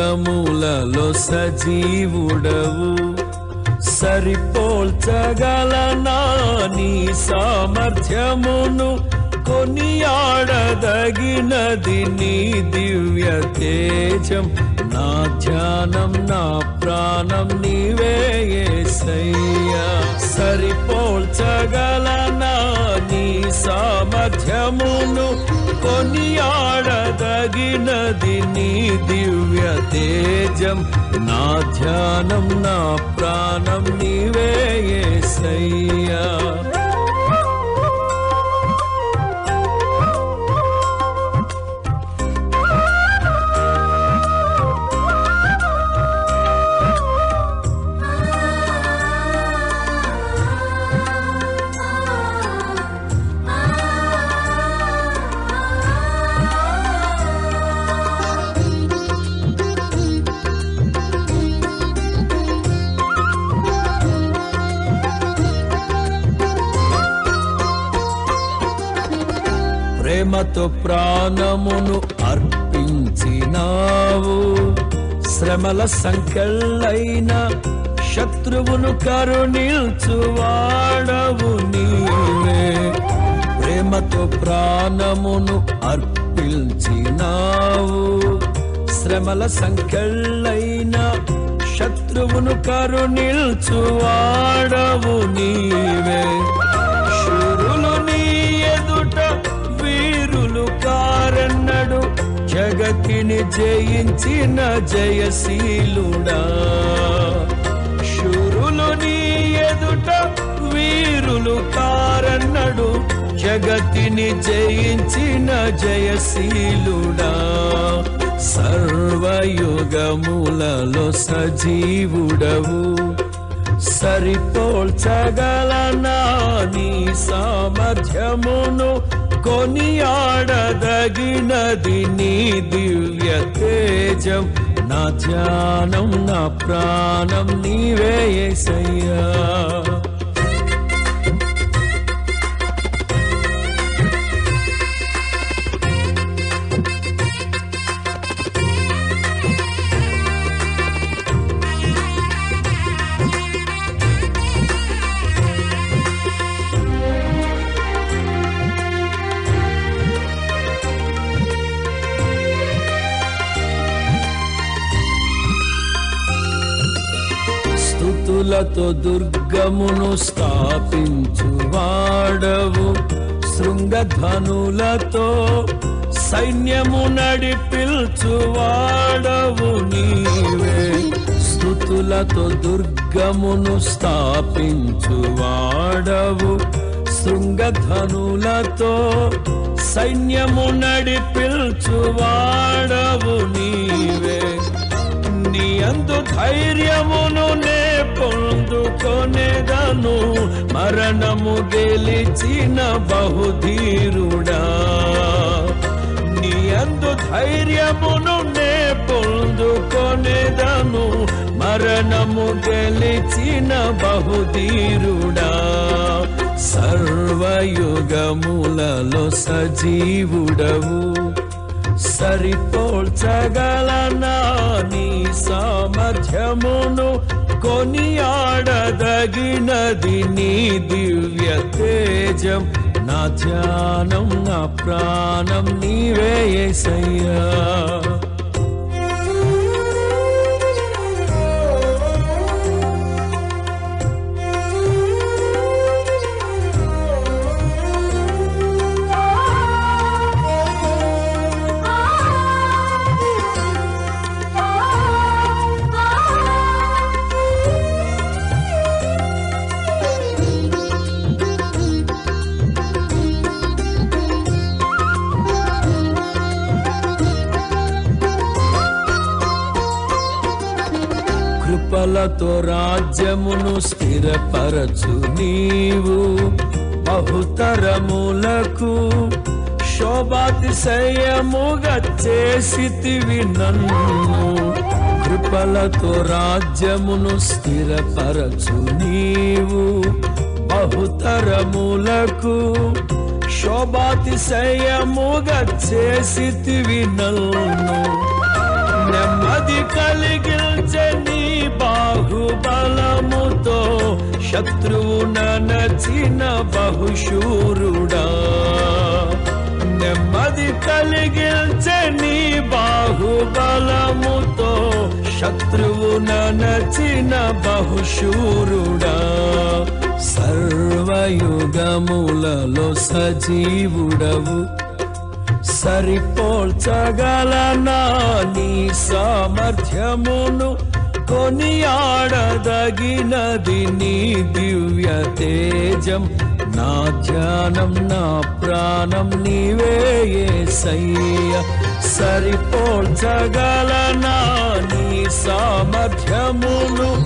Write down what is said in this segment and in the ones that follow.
యుగములలో సజీవుడవు సరిపోల్చగలనా నీ సామర్థ్యమును కొనియాడదగినది నీ దివ్య తేజం నా ధ్యానం నా ప్రాణం నీవే యేసయ్యా సరిపోల్చగలనా నీ సామర్థ్యమును కొనియాడదగినది నీ దివ్య తేజం నా ధ్యానం నా ప్రాణం నీవే యేసయ్యా ప్రేమతో ప్రాణమును అర్పించినావు శ్రమల సంఖ్యలైన శత్రువును కరుణిల్చువాడవు నీవే ప్రేమతో ప్రాణమును అర్పించినావు శ్రమల సంఖ్యలైన శత్రువును కరుణిల్చువాడవు నీవే శూరులు నీ ఎదుట వీరులు కారన్నడు జగతిని జయించిన జయశీలుడా శూరులు నీ ఎదుట వీరులు కారన్నడు జగతిని జయించిన జయశీలుడా సర్వయుగములలో సజీవుడవు సరిపోల్చగలనా నీ సామర్థ్యమును కొనియాడదగినది నీ దివ్య తేజం నా ధ్యానం నా ప్రాణం నీవే యేసయ్యా స్థుతులతో దుర్గమును స్థాపించువాడవు శృంగధ్వనులతో సైన్యము నడిపిల్చువాడవు నీవే స్థుతులతో దుర్గమును స్థాపించువాడవు శృంగధ్వనులతో సైన్యము నడిపిల్చువాడవు నీవే నీ అందు ధైర్యమును నే పొందుకొనేదను మరణము గెలిచిన బహుధీరుడా నీ అందు ధైర్యమును నే పొందుకొనేదను మరణము గెలిచిన బహుధీరుడా సర్వయుగములలో సజీవుడవు సరిపోల్చగలనా నీ సామర్థ్యమును కొనియాడదగినది నీ దివ్య తేజం నా ధ్యానం నా ప్రాణం నీవే యేసయ్యా కృపలతో రాజ్యమును స్థిరపరచు నీవు బహుతరములకు శోభాతిశయముగా చేసితివి నన్ను కృపలతో రాజ్యమును స్థిరపరచు నీవు బహుతరములకు శోభాతిశయముగా చేసితివి నన్ను నెమ్మది కలిగించే నీ బాహుబలముతో శత్రువు నచిన బహుశూరుడా నెమ్మది కలిగించే నీ బాహుబలముతో శత్రువు నచిన బహుశూరుడా సర్వయుగములలో సజీవుడవు సరిపోల్చగలనా నీ సామర్థ్యమును కొనియాడదగినది నీ దివ్య తేజం నా ధ్యానం నా ప్రాణం నీవే సయ్య సరిపోల్చగలనా నీ సామర్థ్యమును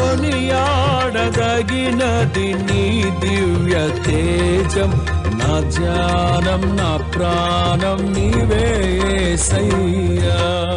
కొనియాడదగినది నీ దివ్య తేజం నా ధ్యానం నా ప్రాణం నీవే సయ్యా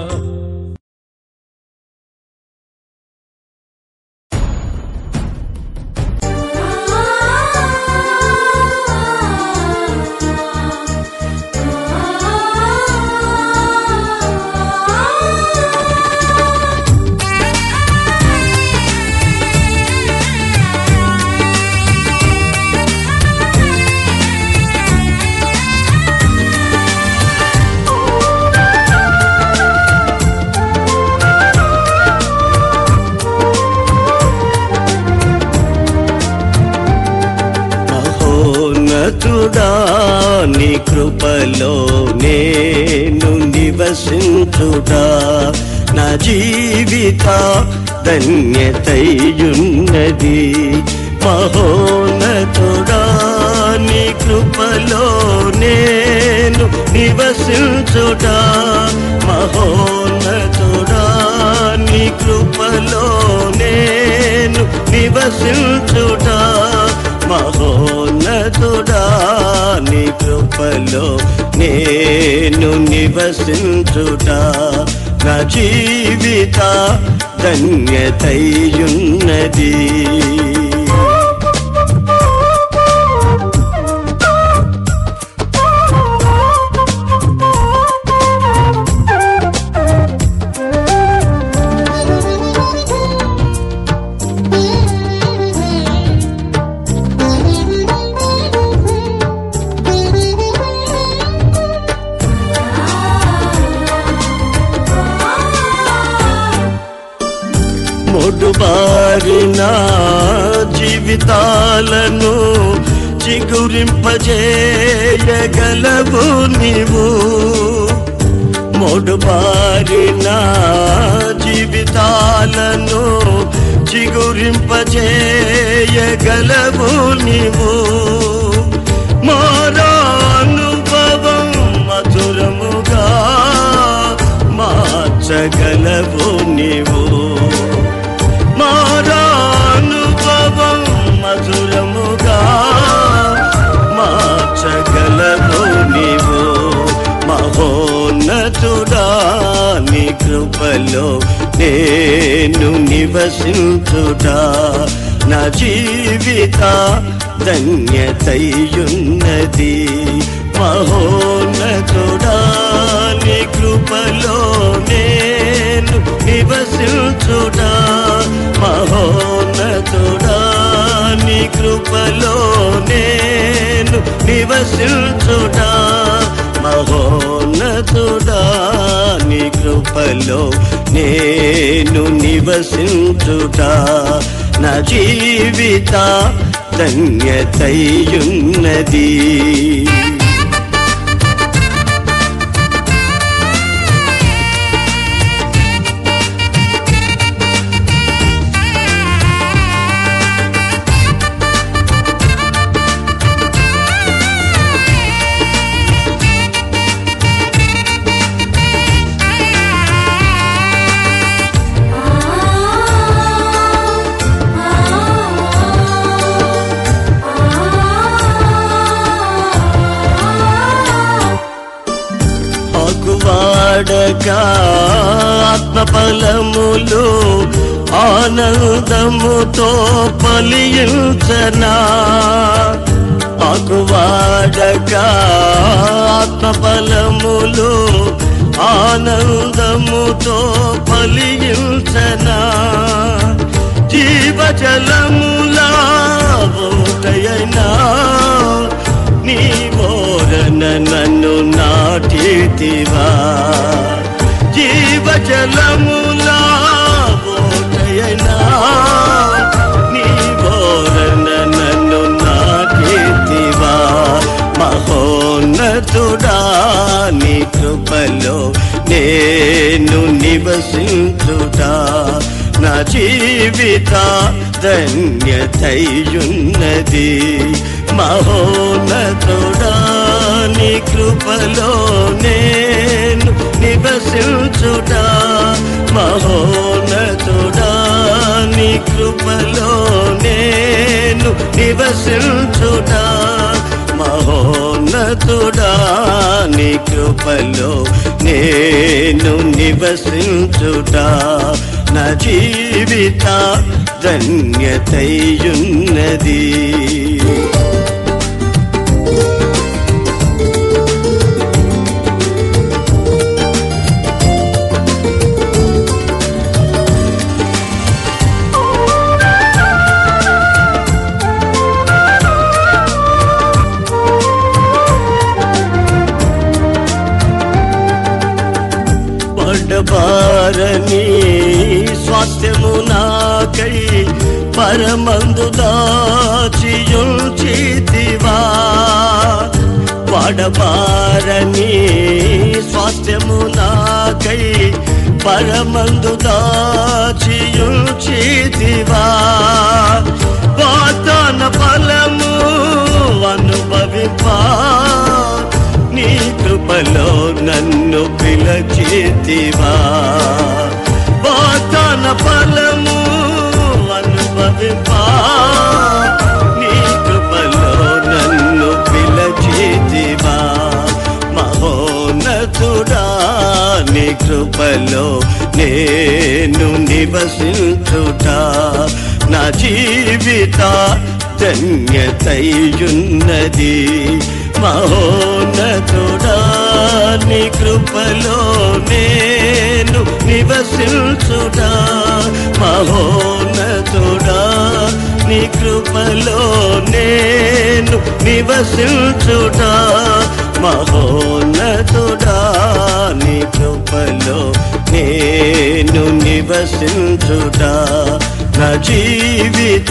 మహోన్నతుడా నీ కృపలో నేను నివసించుడా నా జీవిత ధన్యతయున్నది మహోన్నతుడా నీ కృపలో నేను నివసించుడా మహోన్నతుడా నీ కృపలో నేను నివసించుడా మహోన్నతుడా నీ కృపలో నేను నివసించుడా నా జీవిత ధన్యతయున్నది మొడుబారిన జీవితాలను చిగురింపజేయగలవు నీవు మొడుబారిన జీవితాలను చిగురింపజేయగలవు నీవు మారానుభవం మధురముగా మార్చగలవు నీవు మారానుభవం మధురముగా మార్చగలవు నీవు మహోన్నతుడా నీ కృపలో నేను నివసించుడా నా జీవిత ధన్యతయున్నది మహోన్నతుడా నీ కృపలో నేను నివసించుడా మహోన్నతుడా నీ కృపలో నేను నివసించుడా మహోన్నతుడా నీ కృపలో నేను నివసించుడా నా జీవిత ధన్యతయున్నది ఆకువాడగా ఆత్మఫలములు ఆనందముతో పలియుచనా ఆకువాడగా ఆత్మఫలములు ఆనందముతో ఫలించనా జీవజలములా ఓటయైనా నీ ఓరన నన్ను నాటితివా జీవజలములా ఓటయైనా నీ ఓరన నన్ను నాటితివా మహోన్నతుడా నీ కృపలో నేను నివసించుటా నా జీవిత ధన్యతయున్నది మహోన్నతుడా నీ కృపలో నేను నివసించుటా మహోన్నతుడా నీ కృపలో నేను నివసించుటా మహోన్నతుడా నీ కృపలో నేను నివసించుటా నా జీవిత ధన్యతయున్నది పడబారని స్వాస్థ్యము నాకై పరమందు దాచియుచితివా పడబారని స్వాస్థ్యము నాకై పరమందు దాచియుచితివా వాతాన ఫలము అనుభవిపా నీ కృపలో నన్ను పిలచితివా వాతన ఫలము అనుభవిపా నీ కృపలో నన్ను పిలచితివా మహోన్నతుడా నీ కృపలో నేను నివసించుటా నా జీవిత ధన్యతయున్నది మహోన్నతుడా నీ కృపలో నేను నివసించుడా మహోన్నతుడా నీ కృపలో నేను నివసించుడా మహోన్నతుడా నీ కృపలో నేను నివసించుడా నా జీవిత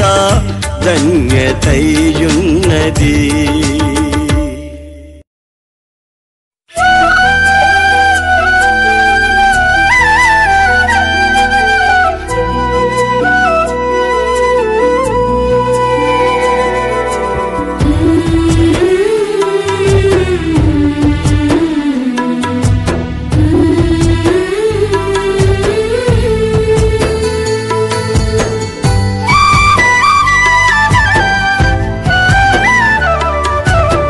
ధన్యతయున్నది ఆ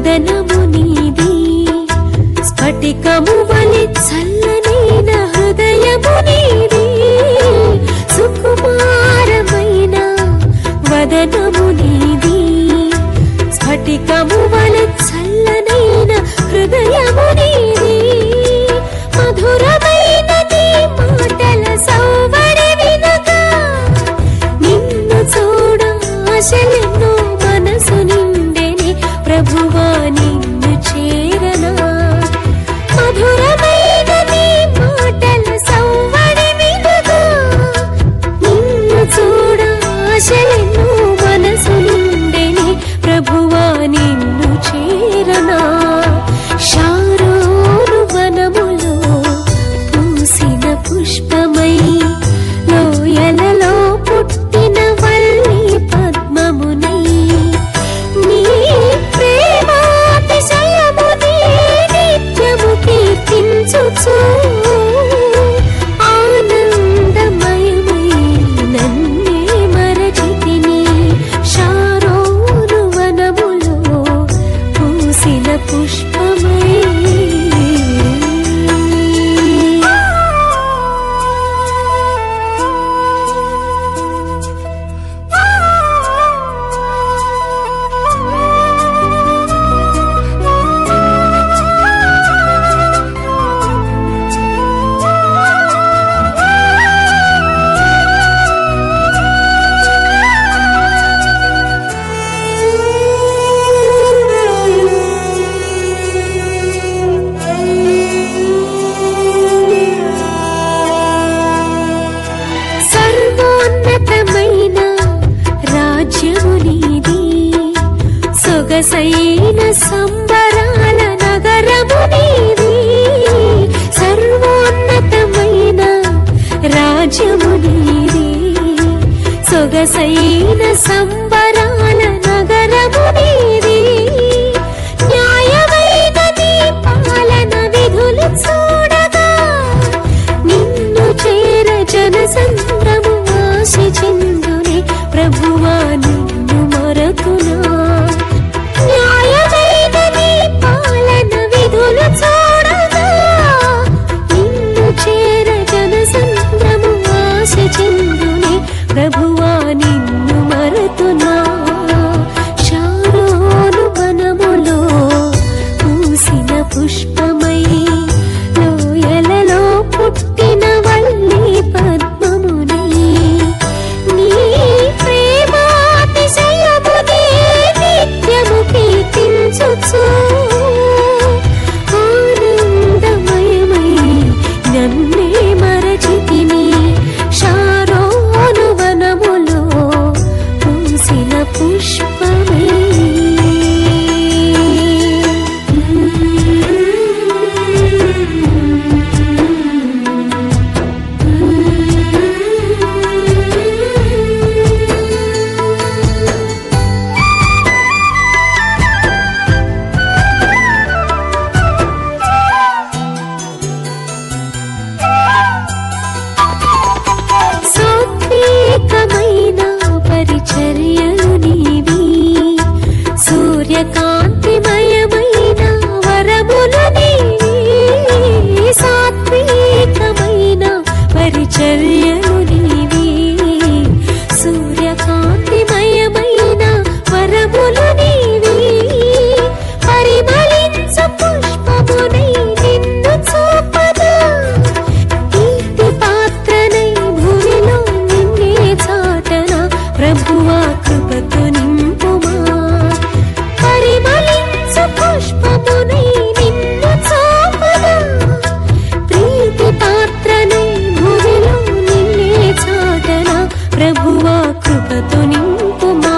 వదనము నీది స్ఫటికము వలె చల్లనైన హృదయము నీది సుకుమారమైన వదనము నీది స్ఫటికము వలె చల్లనైన హృదయము నీది మధురమైన నీ మాటల సౌవడి వినగా నిన్ను చూడ ఆశలెన్నో మనసు నిండెని ప్రభువా నిన్ను చేరనా మధురమైన నీ మాటల సౌవడి వినగా నిన్ను చూడ ఆశలెన్నో మనసు నిండెని ప్రభువా నిన్ను చేరనా శారోను వనములో పూసిన పుష్పమై లోయలలో పుట్టిన వల్లి పద్మమునై నీ ప్రేమాతిశయముని నిత్యము కీర్తించుచు ఆనందమయమై నన్నే మరచితిని శారోను వనములో పూసిన పుష్పమై సర్వోన్నతమైన రాజ్యము నీది సొగసైన సంబరాల నగరము నీది సర్వోన్నతమైన రాజ్యము నీది సొగసైన సంబరాల నగరము నీది న్యాయమైన నీ పాలన విధులు చూడగా నిన్ను చేర జన సంద్రము ఆశి చెందుని ప్రభువా నిన్ను మరతునా న్యాయమైన నీ పాలన విధులు చూడగా నిన్ను చేర జన సంద్రము ఆశి చెందుని ప్రభువా నిన్ను మరతునా శారోను వనములో పూసిన పుష్పమై లోయలలో పుట్టిన వల్లి పద్మమునై నీ ప్రేమాతిశయముని నిత్యము కీర్తించుచు ఆనందమయమై నన్నే మరచితిని శారోను వనములో పూసిన పుష్పమై సాత్వికమైన పరిచర్యలు నీవి సూర్యకాంతిమయమైన వరములు నీవి సాత్వికమైన పరిచర్యలు నీవి సూర్యకాంతిమయమైన వరములు నీవి పరిమళించు పుష్పమునై నిన్ను చూపదా కీర్తి పాత్రనై భూమిలో నిన్నే చాటన ప్రభువా కృపతో నింపుమా పరిమళించు పుష్పమునై నిన్ను చాపదా ప్రీతి పాత్రనై భూమిలో నిన్నే చాటన ప్రభువా కృపతో నింపుమా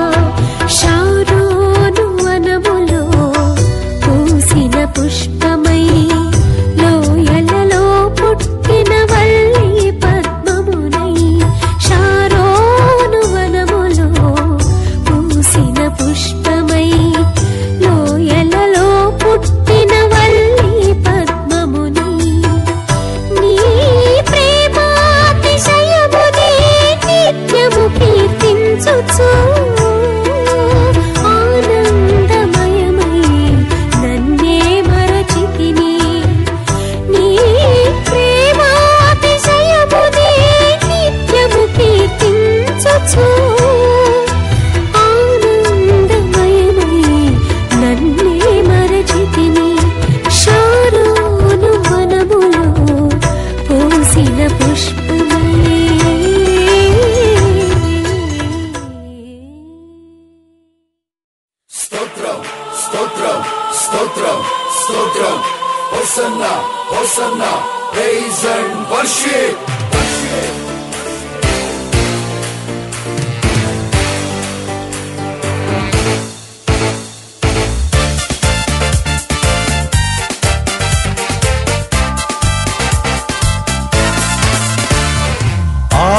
శారోను వనములో పూసిన పుష్పమై లోయలలో పుట్టిన వల్లి పద్మమునై శారోను వనములో పూసిన పుష్పమై లోయలలో పుట్టిన వల్లి పద్మమునై నీ ప్రేమాతిశయముని నిత్య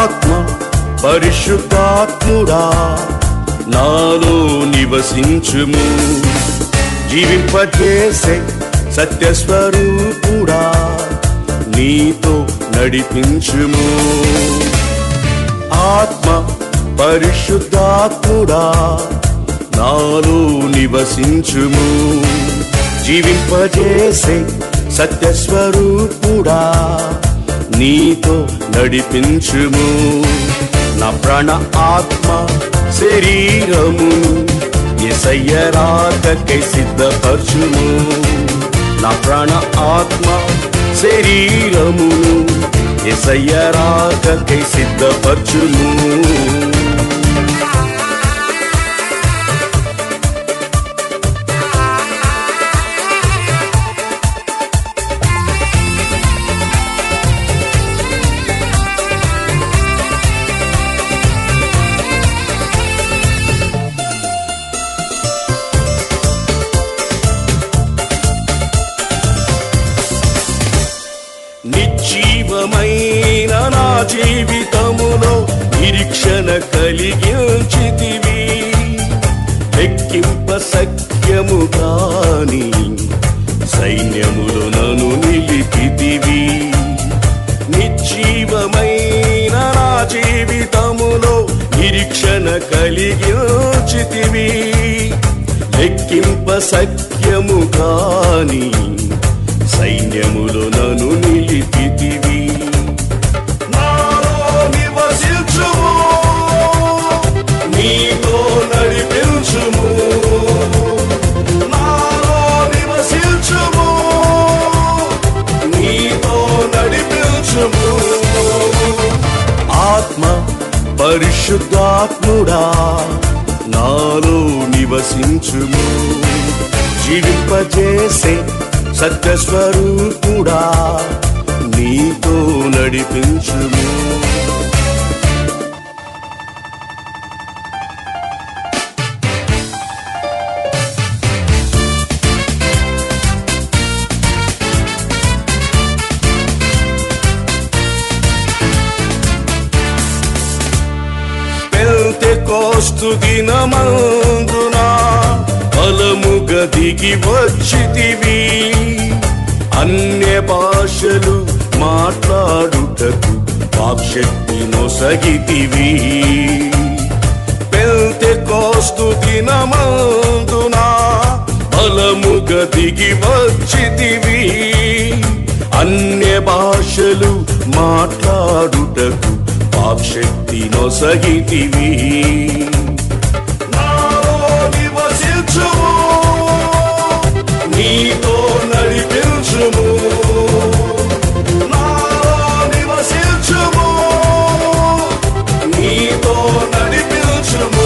ఆత్మ పరిశుద్ధాత్ముడా నాలో నివసించుము జీవింపజేసే సత్యస్వరూపుడా నీతో నడిపించుము ఆత్మ పరిశుద్ధాత్ముడా నాలో నివసించుము జీవింపజేసే సత్యస్వరూపుడా నీతో నడిపించుము నా ప్రాణ ఆత్మ శరీరము ఎసయ్య రాకకై సిద్ధపరచుము నా ప్రాణ ఆత్మ శరీరమును ఎసయ్య రాకకై సిద్ధపరచుము నిశ్చీవమైన నా జీవితములో నిరీక్షణ కలిగించితివి లెక్కింప సఖ్యము కాని సైన్యములో నన్ను నిలిపితివి నిశ్చీవమైన నా జీవితములో నిరీక్షణ కలిగించితివి లెక్కింప సఖ్యము కాని సైన్యములో నన్ను నిలిపితివి నాలో నివసించుము నీతో నడిపించుము నాలో నివసించుము నీతో నడిపించుము ఆత్మ పరిశుద్ధాత్ముడా నాలో నివసించుము జీవింపజేసే సత్యస్వరూపుడా నీతో నడిపించుము పెంతెకోస్తు దినమందున బలముగ దిగి వచ్చితివి అన్య భాషలు మాట్లాడుటకు వాక్శక్తి నొసగితివి పెంతెకోస్తు దినమందున బలముగ దిగి వచ్చితివి అన్య భాషలు మాట్లాడుటకు వాక్శక్తి నొసగితివి నాలో నివసించుము నీతో నడిపించుము నాలో నివసించుము నీతో నడిపించుము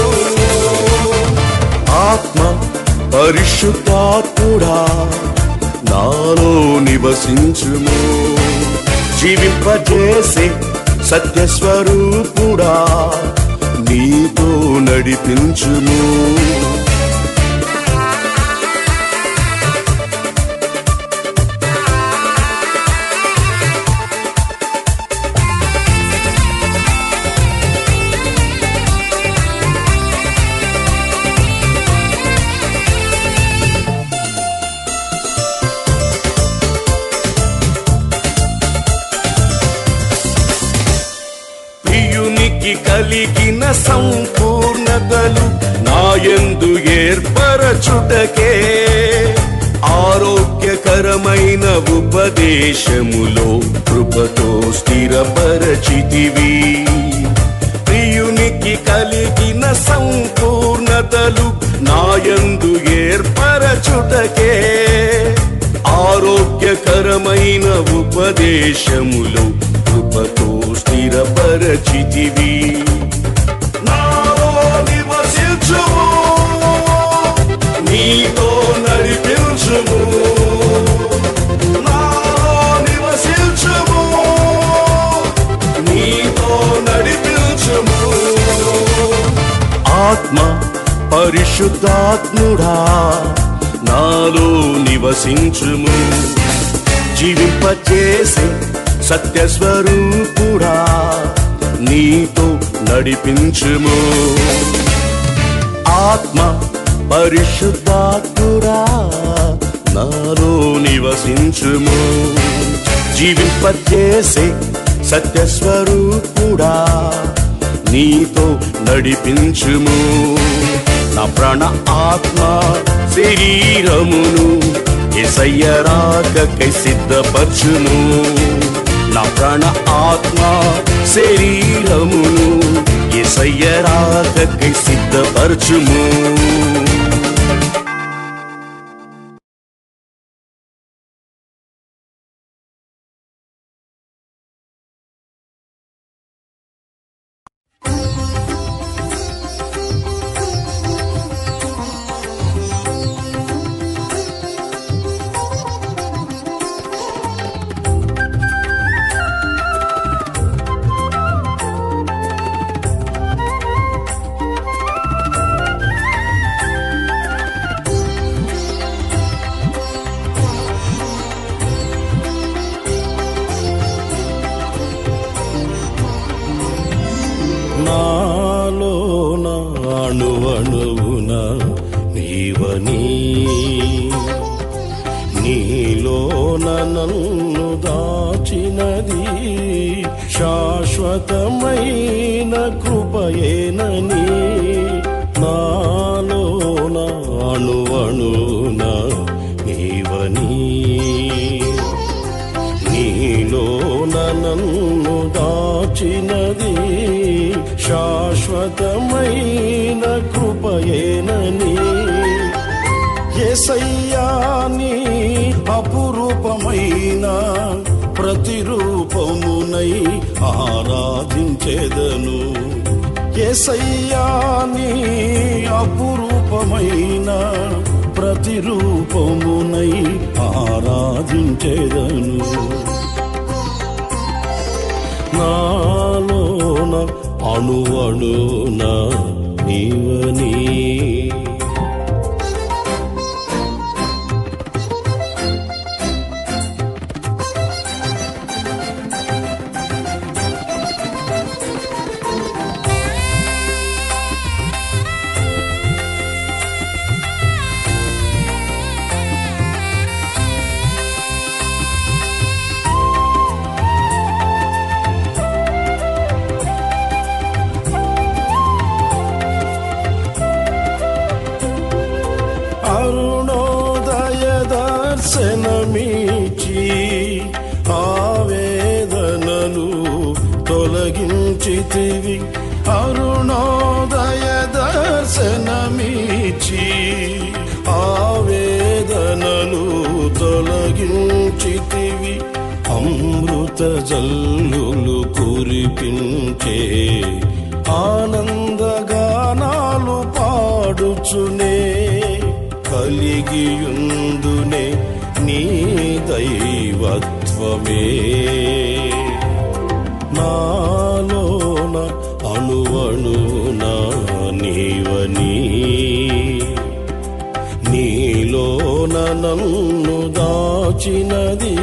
ఆత్మ పరిశుద్ధాత్ముడా నాలో నివసించుము జీవింపజేసే సత్యస్వరూపుడా నీతో నడిపించుము ప్రియునికి కలిగిన సంపూర్ణతలు నాయందు ఏర్పరచుటకే ఆరోగ్యకరమైన ఉపదేశములో కృపతో స్థిరపరచితివి ప్రియునికి కలిగిన సంపూర్ణతలు నాయందు ఏర్పరచుటకే ఆరోగ్యకరమైన ఉపదేశములో కృపతో స్థిరపరచితివి నాలో నివసించుము నీతో నడిపించుము నాలో నివసించుము నీతో నడిపించుము ఆత్మ పరిశుద్ధాత్ముడా నాలో నివసించుము జీవింపచేసే సత్యస్వరూపుడా నీతో నడిపించుము ఆత్మ పరిశుద్ధాత్మురా నాలో నివసించుము జీవింపజేసే సత్యస్వరూపుడా నీతో నడిపించుము నా ప్రాణ ఆత్మ శరీరమును ఎసయ్య రాకకై సిద్ధపరచుము నా ప్రాణ ఆత్మ శరీరమును ఎసయ్య రాకకై సిద్ధపరచుము నాలో అణువణువున నీవని నీలోన నన్ను దాచినది శాశ్వతమైన కృపయేనని నాలోన అణువణువున నీవని నీలోన నన్ను దాచినది శాశ్వతమైన కృపయేనని ఎసయ్యాని అపురూపమైన ప్రతిరూపమునై ఆరాధించెదను ఎసయ్యాని అపురూపమైన ప్రతిరూపమునై ఆరాధించెదను నాలోన అణువణున నీవని అరుణోదయ దర్శనమిచి ఆవేదనలు తొలగించితివి అరుణోదయ దర్శనమిచి ఆవేదనలు తొలగించితివి అమృత జల్లులు కురిపించే ఆనందగానాలు పాడుచునే కలిగియుందునే నీ దైవత్వమే నాలోన అణువణున నీవని నీలోన నన్ను దాచినది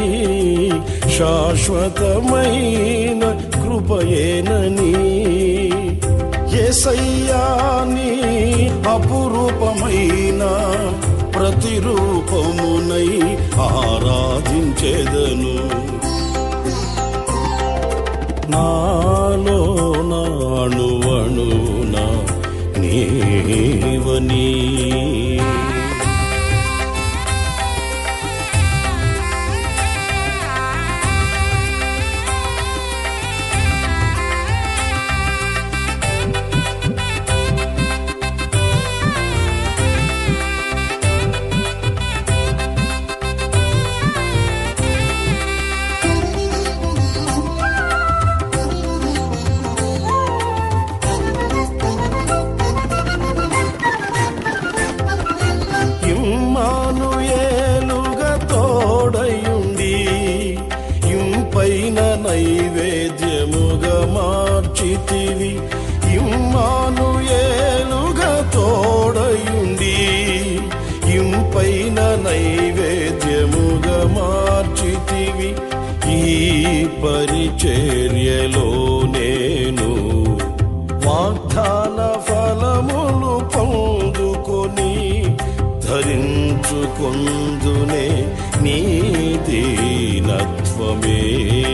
శాశ్వతమైన కృపయేనని ఎసయ్యాని అపురూపమైన ప్రతిరూపమునై ఆరాధించెదను నాలో నాణువణున నీవనీ ఇమ్మానుయేలుగా తోడయుండి ఇంపైన నైవేద్యముగా మార్చితివి ఇమ్మానుయేలుగా తోడయుండి ఇంపైన నైవేద్యముగా మార్చితివి ఈ పరిచర్యలో నేను వాగ్దాన ఫలములు పొందుకొని ధరించుకొందునే నీ దీనత్వమే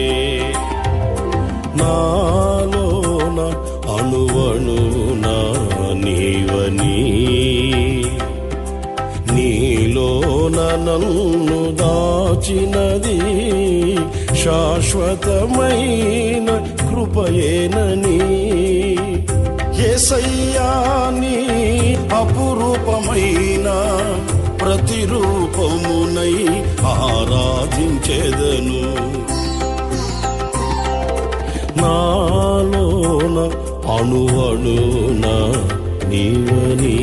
నాలోన అణువణువున నీవని నీలోన నన్ను దాచినది శాశ్వతమైన కృపయేనని ఏసయ్యాని అపురూపమైన ప్రతిరూపమునై ఆరాధించెదను నాలోన అణువణున నీవని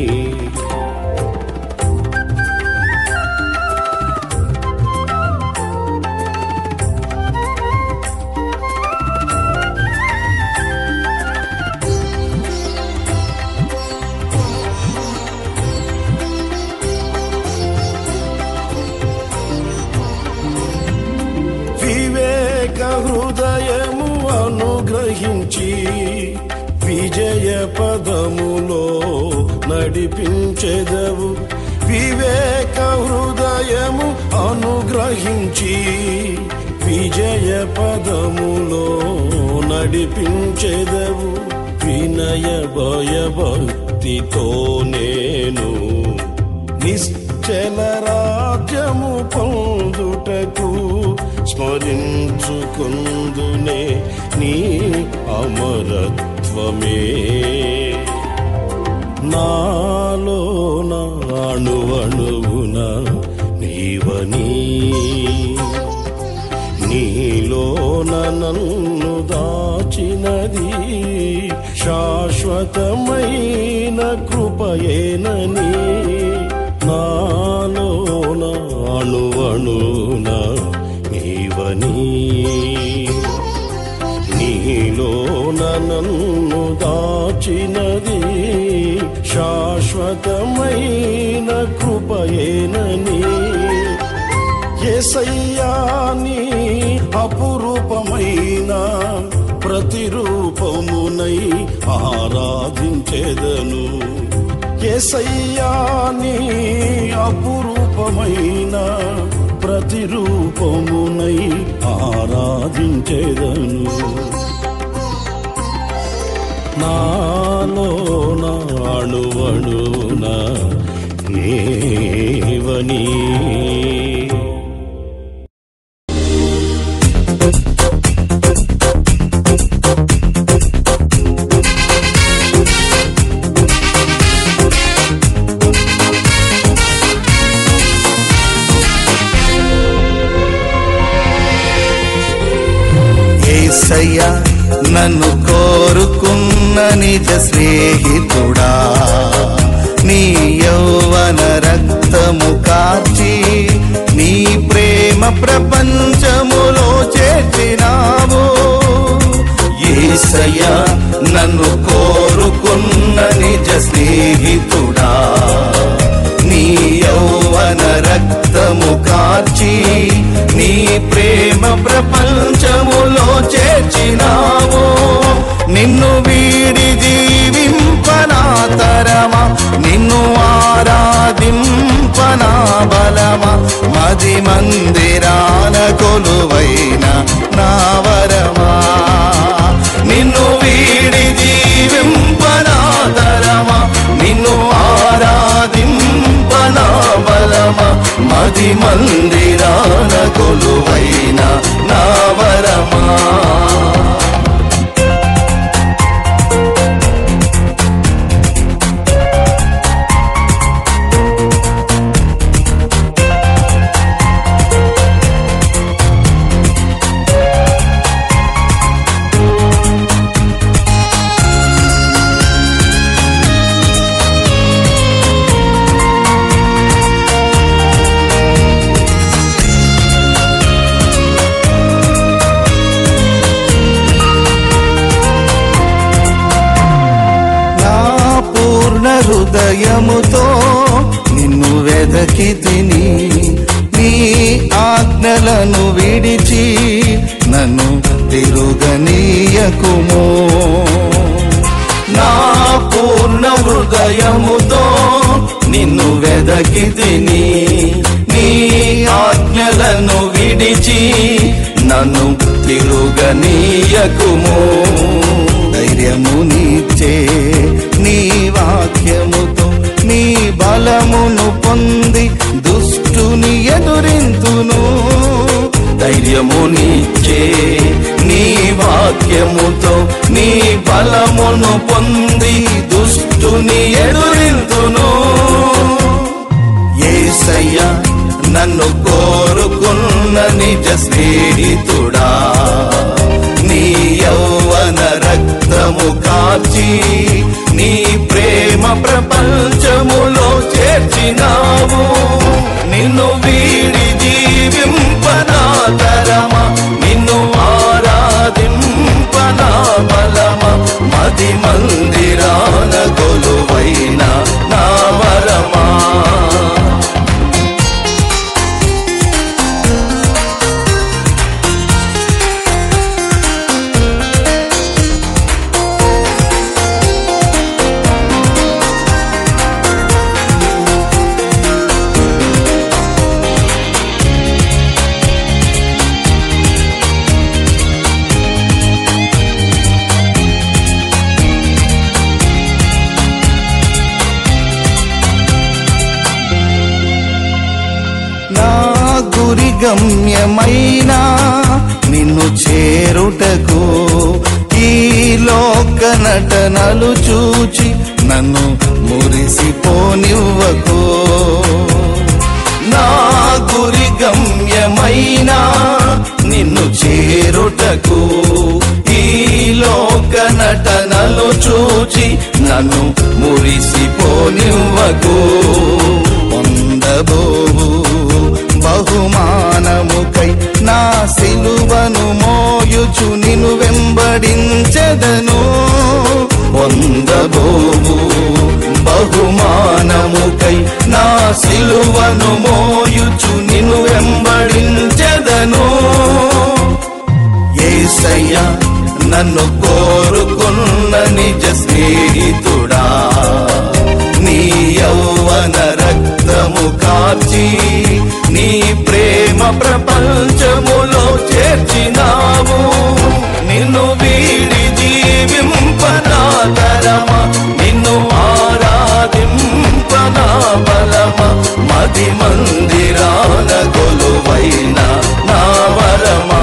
వివేక హృదయము అనుగ్రహించి విజయ పదములో నడిపించెదవు వివేక హృదయము అనుగ్రహించి విజయ పదములో నడిపించెదవు వినయ భయభక్తితో నేను నిశ్చల రాజ్యము పొందుటకు స్మరించుకుందునే నీ అమరత్వమే నాలోన అణువణువున నీవని నీలోన నన్ను దాచినది శాశ్వతమైన కృపయేనని నాలోన అణువణున నీవని నీలోన నన్ను దాచినది శాశ్వతమైన కృపయేనని ఏసయ్యాని అపురూపమైన ప్రతిరూపమునై ఆరాధించెదను ఏసయ్యాని అపురూపమైన ప్రతిరూపమునై ఆరాధించెదను నాలోన అణువణున నీవని ఏసయ్య నన్ను కోరుకున్న నిజ స్నేహితుడా నీ యౌవన రక్తము కార్చి నీ ప్రేమ ప్రపంచములో చేర్చినావు ఏసయ్య నన్ను కోరుకున్న నిజ స్నేహితుడా నీ యౌవన రక్తము కార్చి నీ ప్రేమ ప్రపంచములో చేర్చినావు నిన్ను వీడి జీవింపనా తరమా నిన్ను ఆరాధింపనా బలమా మది మందిరాన కొలువైన నావరమా నిన్ను వీడి జీవింపనా తరమా నిన్ను ఆరాధింపనా బలమా మది మందిరాన కొలువైన నావరమా నా పూర్ణ హృదయముతో నిన్ను వెదకి తిని నీ ఆజ్ఞలను విడిచి నన్ను తిరుగనీయకుమో హృదయముతో నిన్ను వెదకి తిని నీ ఆజ్ఞలను విడిచి నన్ను తిరుగనీయకుము ధైర్యము నీచే నీ వాక్యముతో నీ బలమును పొంది దుష్టుని ఎదురింతును ధైర్యము నీచే నీ వాక్యముతో నీ బలమును పొంది దుష్టుని ఎదురింతును ఏసయ్య నన్ను కోరుకున్న నిజ స్నేహితుడా నీ యౌవన రక్తము కాచి నీ ప్రేమ ప్రపంచములో చేర్చినావు నిన్ను వీడి జీవింపనాతరమా నిన్ను ఆరాధింపనా బలమా మది మందిరాన కొలువైన నా వరమా నా గురి గమ్యమైనా నిన్ను చేరుటకు ఈ లోక నటనలు చూచి నన్ను మురిసిపోనివ్వకు నా గురి గమ్యమైనా నిన్ను చేరుటకు ఈ లోక నటనలు చూచి నన్ను మురిసిపోనివ్వకు పొందబోవు బహుమానముకై నా సిలువను మోయుచు నిన్ను వెంబడించెదను పొందబోవు బహుమానముకై నా సిలువను మోయుచు నిన్ను వెంబడించెదను ఏసయ్య నన్ను కోరుకున్న నిజ స్నేహితుడా నీ యౌవన రక్తము కాచి నీ ప్రేమ ప్రపంచములో చేర్చినావు నిన్ను వీడి జీవింపనాతరమా నిన్ను ఆరాధింపనా బలమా మది మందిరాన కొలువైన నా వరమా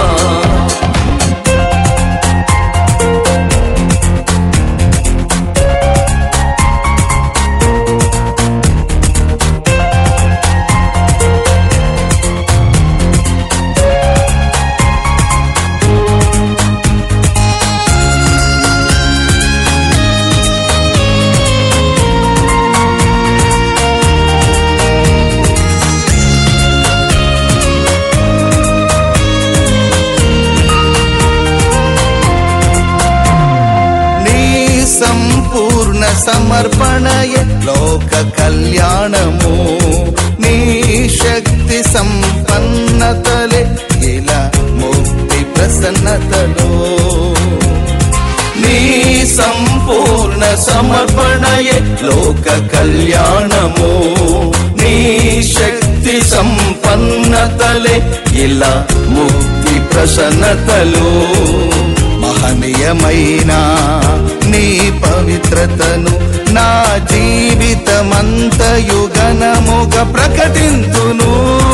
నీ సంపూర్ణ సమర్పణయే లోక కళ్యాణము నీ శక్తి సంపన్నతలే ఇలా ముక్తి ప్రసన్నతలో నీ సంపూర్ణ సమర్పణయే లోక కళ్యాణము నీ శక్తి సంపన్నతలే ఇలా ముక్తి ప్రసన్నతలు మహనీయమైన నీ పవిత్రతను నా జీవితమంతయు ఘనముగ ప్రకటింతును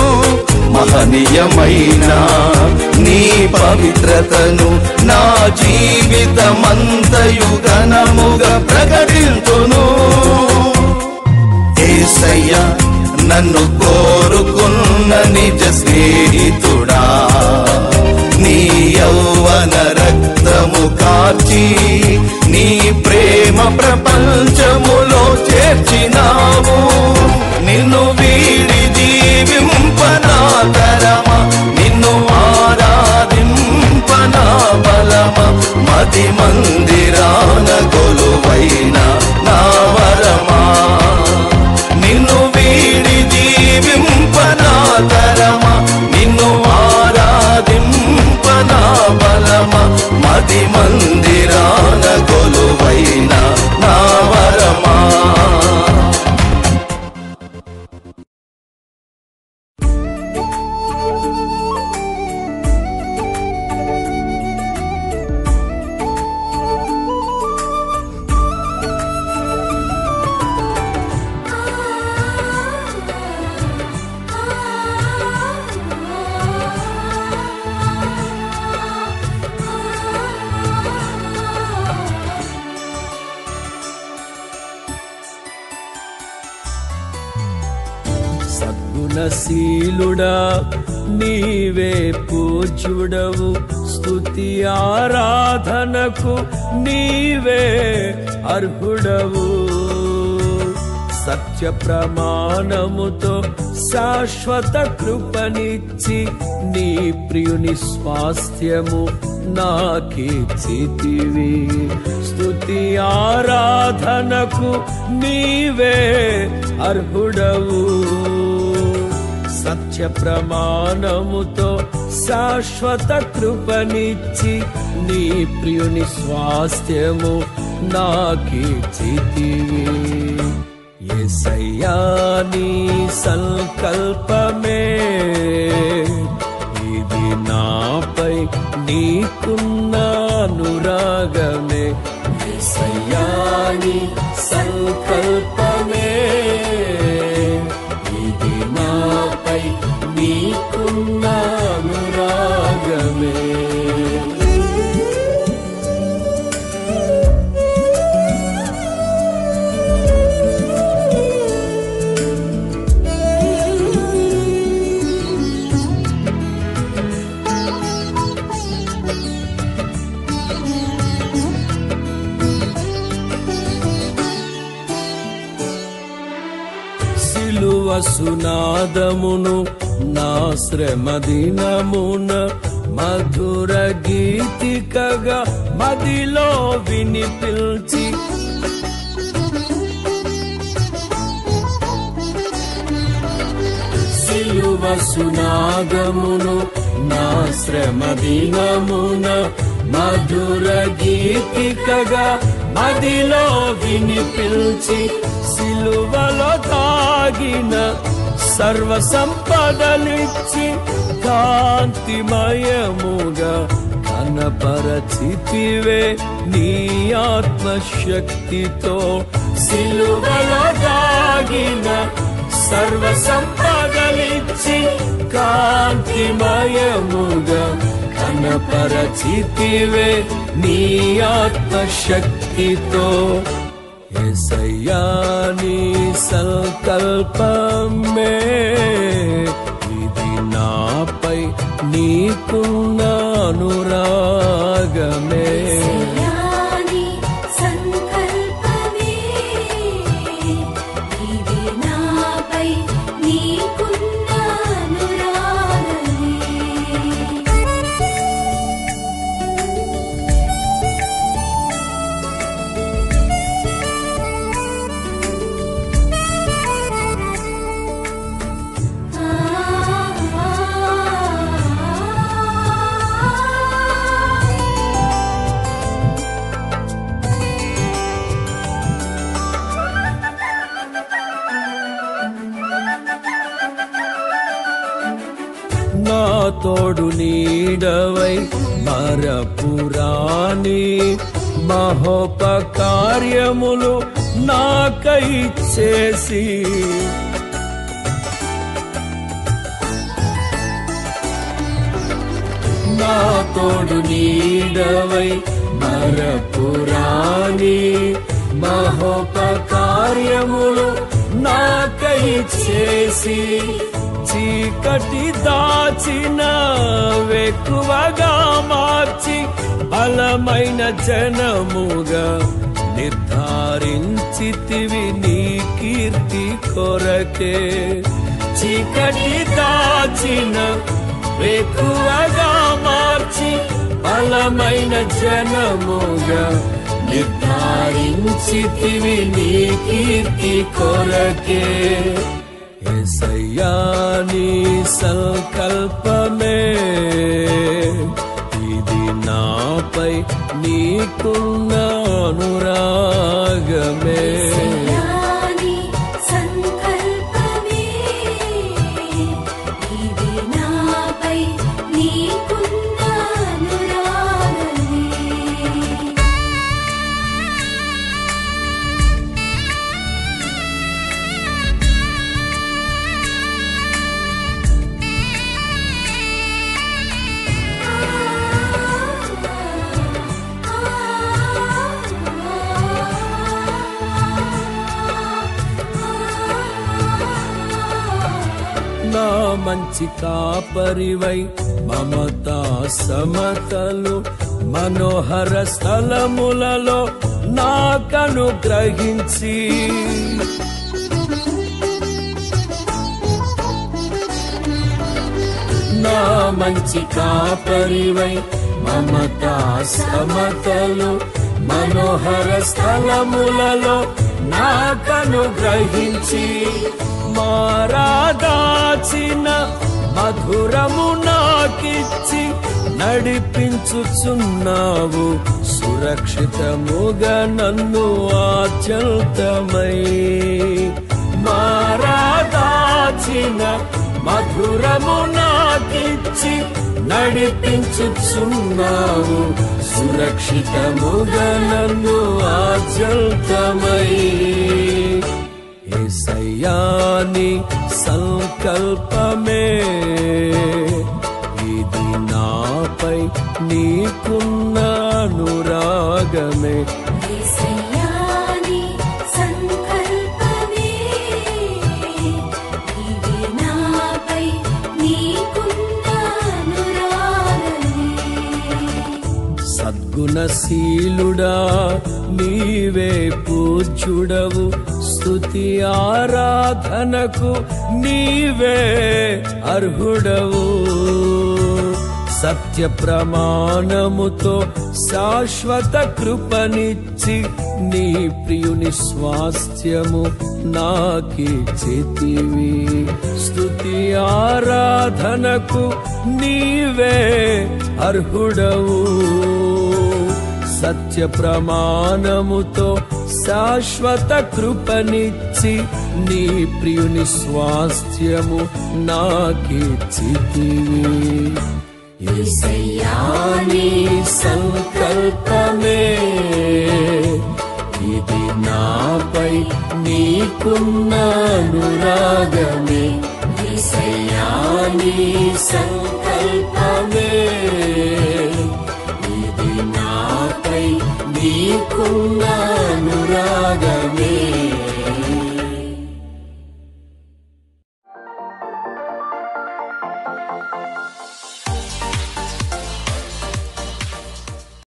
మహనీయమైన నీ పవిత్రతను నా జీవితమంతయు ఘనముగ ప్రకటింతును ఏసయ్య నన్ను కోరుకున్న నిజ స్నేహితుడా నీ యౌవన రక్తము కాచి నీ ప్రేమ ప్రపంచములో చేర్చినావు నిన్ను వీడి జీవింపనాతరమా నిన్ను ఆరాధింపనా బలమా మది మందిరాన కొలువైన నా వరమా నిన్ను వీడి జీవింపనాతరమా నిన్ను ఆరాధింపనా బలమా మది మందిరాన కొలువైన నా వరమా సహనశీలుడా నీవే పూజ్యుడవు స్తుతి ఆరాధనకు నీవే అర్హుడవు సత్య ప్రమాణముతో శాశ్వత కృపనిచ్చి నీ ప్రియుని స్వాస్థ్యము నాకిచ్చితివి స్తుతి ఆరాధనకు నీవే అర్హుడవు సత్య ప్రమాణముతో శాశ్వత కృపనిచ్చి నీ ప్రియుని స్వాస్థ్యము నాకిచ్చితివి ఎసయ్యా నీ సంకల్పమే ఇది నాపై నీకున్న అనురాగమే ఎసయ్యా నీ సంకల్పమే ఇది నాపై నీకున్న అనురాగమే సిలువ సునాదమును నా శ్రమ దినమున మధుర గీతికగా మదిలో వినిపిల్చి సిలువ సునాగమును నా శ్రమ దినమున మధుర గీతికగా మదిలో వినిపిల్చి సిలువలో తాగిన సర్వ సంపదలిచ్చి కాంతిమయముగా కనపరచితివే నీ ఆత్మశక్తితో సిలువలో దాగిన సర్వ సంపదలిచ్చి కాంతిమయముగా కనపరచితివే నీ ఆత్మశక్తితో ఎసయ్యా నీ సంకల్పమే ఇది నాపై నీకున్న అనురాగమే యాని సంకల్పమే ఇది నాపై నీకున్న అనురాగమే నా తోడు నీడవై మరపురాని మహోపకార్యములు నాకై చేసి నా తోడు నీడవై మరపురాని మహోపకార్యములు నాకై చేసి చీకటి దాచిన వెక్కువగా మార్చి బలమైన జనముగా నిర్ధారించితివి నీ కీర్తి కొరకే చీకటి దాచిన ఎక్కువగా మార్చి బలమైన జనముగా నిర్ధారించితివి నీ కీర్తి కొరకే ఎసయ్యా నీ సంకల్పమే ఇది నాపై నీకున్న అనురాగమే యాని సంకల్పమే ఇది నాపై నీకున్న అనురాగమే ఆ మంచి కాపరివై మమతా సమతలు మనోహర స్థలములలో నాకను గ్రహించి నా మంచి కాపరివై మమతా సమతలు మనోహర స్థలములలో నాకను గ్రహించి మారాదాచిన మధురము నాకిచ్చి నడిపించుచున్నావు సురక్షితముగా నన్ను ఆచల్తమై మారాదాచిన మధురము నాకిచ్చి నడిపించుచున్నావు సురక్షితముగా నన్ను ఆచల్తమై ఏసయ్యాని సంకల్పమే ఇది నాపై నీకున్న అనురాగమే యేసయ్యాని సంకల్పమే ఇది నాపై నీకున్న అనురాగమే సద్గుణశీలుడా నీవే పూజ్యుడవు స్తుతి ఆరాధనకు నీవే అర్హుడవు సత్య ప్రమాణముతో శాశ్వత కృపనిచ్చి నీ ప్రియుని స్వాస్థ్యము నాకిచ్చితివి స్తుతి ఆరాధనకు నీవే అర్హుడవు సత్య ప్రమాణముతో శాశ్వత కృపనిచ్చి నీ ప్రియుని స్వాస్థ్యము నాకిచ్చితివి యేసయ్యాని సంకల్పమే ఇది నాపై నీకున్న అనురాగమే యేసయ్యాని సంకల్పమే ఇది నాపై నీకున్న అనురాగమే